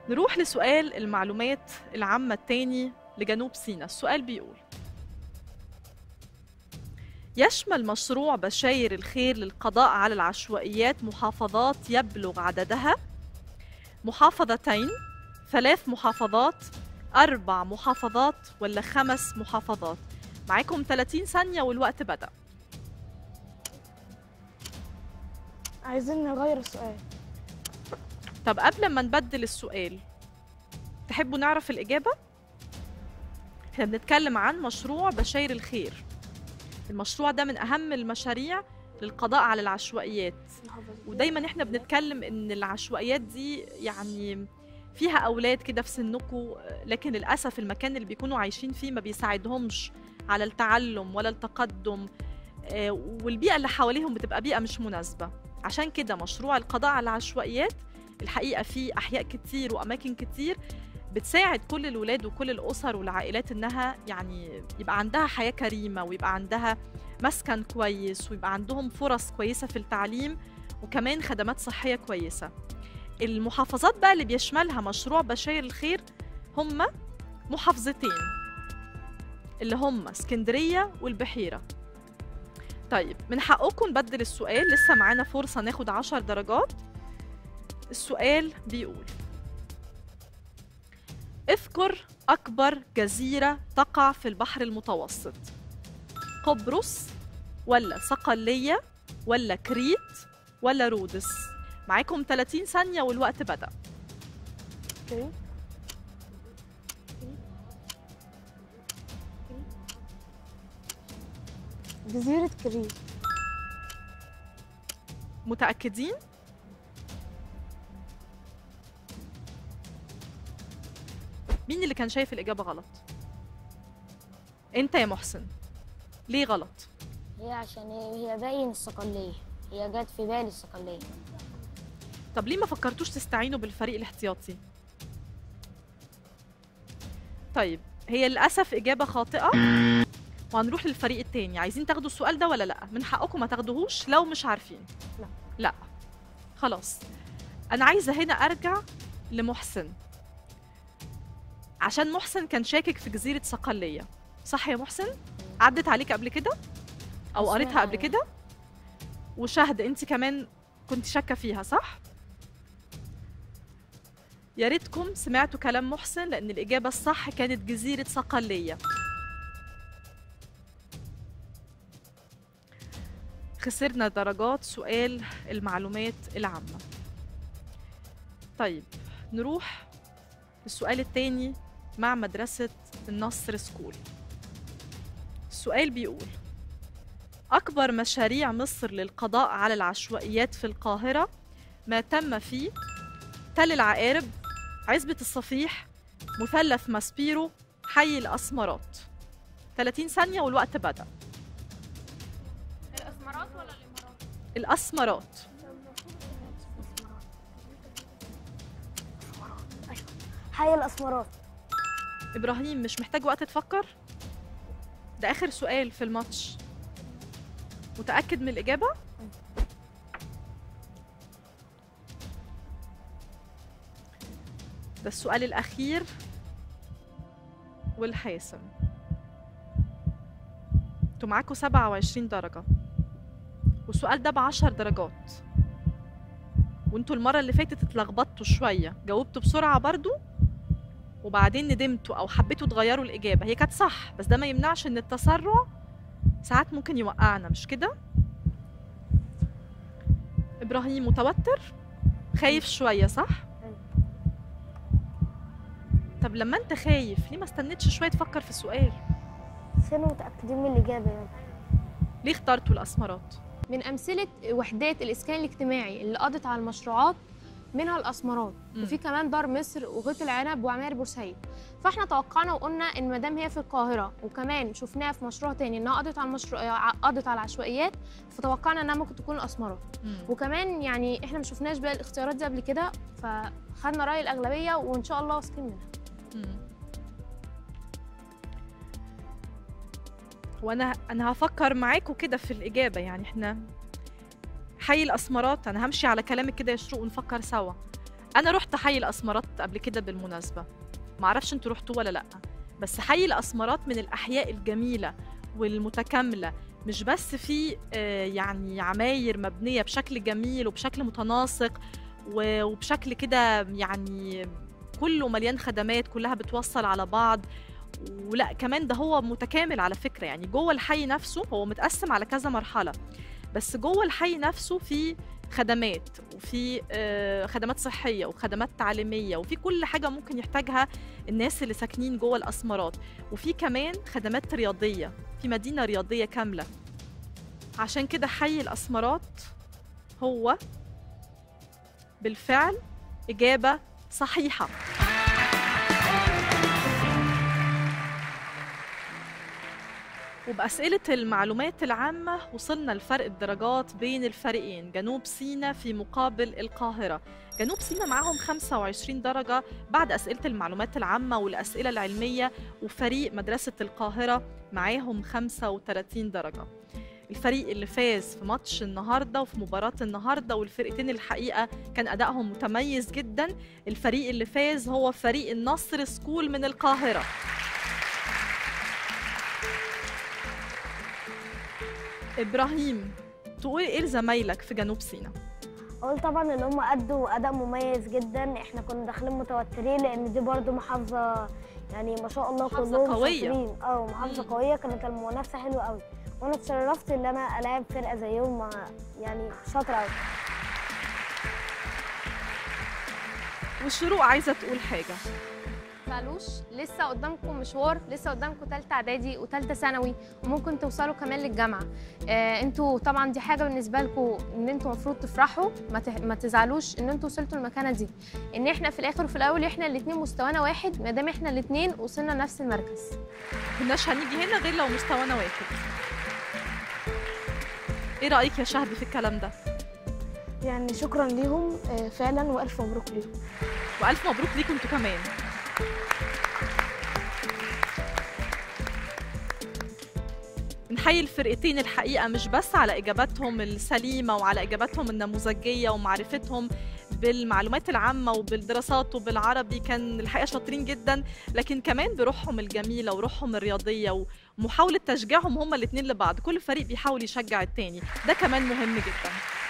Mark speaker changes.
Speaker 1: نروح لسؤال المعلومات العامة التاني لجنوب سيناء السؤال بيقول يشمل مشروع بشاير الخير للقضاء على العشوائيات محافظات يبلغ عددها محافظتين ثلاث محافظات أربع محافظات ولا خمس محافظات معاكم 30 ثانية والوقت بدأ
Speaker 2: عايزين نغير السؤال
Speaker 1: طب قبل ما نبدل السؤال تحبوا نعرف الإجابة؟ احنا بنتكلم عن مشروع بشاير الخير المشروع ده من أهم المشاريع للقضاء على العشوائيات ودايما احنا بنتكلم ان العشوائيات دي يعني فيها اولاد كده في سنكم لكن للاسف المكان اللي بيكونوا عايشين فيه ما بيساعدهمش على التعلم ولا التقدم آه، والبيئه اللي حواليهم بتبقى بيئه مش مناسبه عشان كده مشروع القضاء على العشوائيات الحقيقه فيه احياء كتير واماكن كتير بتساعد كل الولاد وكل الاسر والعائلات انها يعني يبقى عندها حياه كريمه ويبقى عندها مسكن كويس ويبقى عندهم فرص كويسه في التعليم وكمان خدمات صحيه كويسه المحافظات بقى اللي بيشملها مشروع بشاير الخير هم محافظتين اللي هم اسكندريه والبحيره طيب من حقكم نبدل السؤال لسه معانا فرصه ناخد عشر درجات السؤال بيقول اذكر أكبر جزيرة تقع في البحر المتوسط قبرص ولا صقلية ولا كريت ولا رودس معاكم 30 ثانية والوقت بدأ
Speaker 2: اوكي جزيرة كريت
Speaker 1: متأكدين؟ مين اللي كان شايف الإجابة غلط؟ أنت يا محسن ليه غلط؟
Speaker 3: هي عشان هي هي باين الصقلية هي جت في بالي الصقلية
Speaker 1: طب ليه ما فكرتوش تستعينوا بالفريق الاحتياطي؟ طيب هي للأسف إجابة خاطئة وهنروح للفريق التاني عايزين تاخدوا السؤال ده ولا لأ؟ من حقكم ما تاخدوهوش لو مش عارفين
Speaker 2: لا.
Speaker 1: لا خلاص أنا عايزة هنا أرجع لمحسن عشان محسن كان شاكك في جزيرة صقلية صح يا محسن؟ عدت عليك قبل كده؟ أو
Speaker 3: اسمها
Speaker 1: قريتها قبل
Speaker 3: إيه؟
Speaker 1: كده؟ وشهد أنت كمان كنت شاكة فيها صح؟ يا ريتكم سمعتوا كلام محسن لأن الإجابة الصح كانت جزيرة صقلية خسرنا درجات سؤال المعلومات العامة طيب نروح للسؤال التاني مع مدرسة النصر سكول السؤال بيقول أكبر مشاريع مصر للقضاء على العشوائيات في القاهرة ما تم فيه تل العقارب عزبة الصفيح مثلث ماسبيرو حي الأسمرات 30 ثانية والوقت بدأ
Speaker 4: الاسمرات ولا الامارات
Speaker 1: الأسمرات
Speaker 2: حي الأسمرات
Speaker 1: إبراهيم مش محتاج وقت تفكر؟ ده آخر سؤال في الماتش متأكد من الإجابة؟ ده السؤال الأخير والحاسم انتوا معاكوا 27 درجة والسؤال ده بعشر درجات وانتوا المرة اللي فاتت اتلخبطتوا شوية جاوبتوا بسرعة برضو وبعدين ندمتوا او حبيتوا تغيروا الاجابه هي كانت صح بس ده ما يمنعش ان التسرع ساعات ممكن يوقعنا مش كده ابراهيم متوتر خايف شويه صح طب لما انت خايف ليه ما استنيتش شويه تفكر في السؤال
Speaker 2: سنة متأكدين من الإجابة يعني
Speaker 1: ليه اخترتوا الاسمرات
Speaker 4: من امثله وحدات الاسكان الاجتماعي اللي قضت على المشروعات منها الاسمرات
Speaker 1: مم.
Speaker 4: وفي كمان دار مصر وغيط العنب وعماير بورسعيد فاحنا توقعنا وقلنا ان ما دام هي في القاهره وكمان شفناها في مشروع تاني انها قضت على المشروع قضت على العشوائيات فتوقعنا انها ممكن تكون الاسمرات وكمان يعني احنا ما شفناش بقى الاختيارات دي قبل كده فخدنا راي الاغلبيه وان شاء الله واثقين منها
Speaker 1: مم. وانا انا هفكر معاكم كده في الاجابه يعني احنا حي الاسمرات انا همشي على كلامك كده يا شروق ونفكر سوا انا رحت حي الاسمرات قبل كده بالمناسبه معرفش انتوا رحتوا ولا لا بس حي الاسمرات من الاحياء الجميله والمتكامله مش بس في آه، يعني عماير مبنيه بشكل جميل وبشكل متناسق و- وبشكل كده يعني كله مليان خدمات كلها بتوصل على بعض ولا كمان ده هو متكامل على فكره يعني جوه الحي نفسه هو متقسم على كذا مرحله بس جوه الحي نفسه في خدمات وفي آه، خدمات صحيه وخدمات تعليميه وفي كل حاجه ممكن يحتاجها الناس اللي ساكنين جوه الاسمرات وفي كمان خدمات رياضيه في مدينه رياضيه كامله عشان كده حي الاسمرات هو بالفعل اجابه صحيحه وبأسئلة المعلومات العامة وصلنا لفرق الدرجات بين الفريقين جنوب سينا في مقابل القاهرة جنوب سينا معاهم 25 درجة بعد أسئلة المعلومات العامة والأسئلة العلمية وفريق مدرسة القاهرة معاهم 35 درجة الفريق اللي فاز في ماتش النهارده وفي مباراة النهارده والفرقتين الحقيقة كان أدائهم متميز جدا الفريق اللي فاز هو فريق النصر سكول من القاهرة إبراهيم تقول إيه لزمايلك في جنوب سينا؟
Speaker 2: اقول طبعا ان هم ادوا اداء مميز جدا احنا كنا داخلين متوترين لان دي برضو محافظه يعني ما شاء الله
Speaker 1: محافظة
Speaker 2: كلهم
Speaker 1: قوية.
Speaker 2: شاطرين اه محافظه
Speaker 1: مم.
Speaker 2: قويه كانت المنافسه حلوه قوي وانا اتشرفت ان انا العب فرقه زيهم مع يعني شاطره قوي
Speaker 1: والشروق عايزة تقول حاجة
Speaker 4: تزعلوش لسه قدامكم مشوار لسه قدامكم تالتة اعدادي وتالتة ثانوي وممكن توصلوا كمان للجامعه آه انتوا طبعا دي حاجه بالنسبه لكم ان انتوا المفروض تفرحوا ما, تح... ما تزعلوش ان انتوا وصلتوا المكانه دي ان احنا في الاخر وفي الاول احنا الاثنين مستوانا واحد ما دام احنا الاثنين وصلنا نفس المركز
Speaker 1: كناش هنيجي هنا غير لو مستوانا واحد ايه رأيك يا شهد في الكلام ده؟
Speaker 2: يعني شكرا ليهم آه، فعلا والف مبروك ليهم
Speaker 1: وألف مبروك ليكم انتوا كمان نحيي الفرقتين الحقيقة مش بس على إجاباتهم السليمة وعلى إجاباتهم النموذجية ومعرفتهم بالمعلومات العامة وبالدراسات وبالعربي كان الحقيقة شاطرين جدا لكن كمان بروحهم الجميلة وروحهم الرياضية ومحاولة تشجيعهم هما الاتنين لبعض كل فريق بيحاول يشجع التاني ده كمان مهم جدا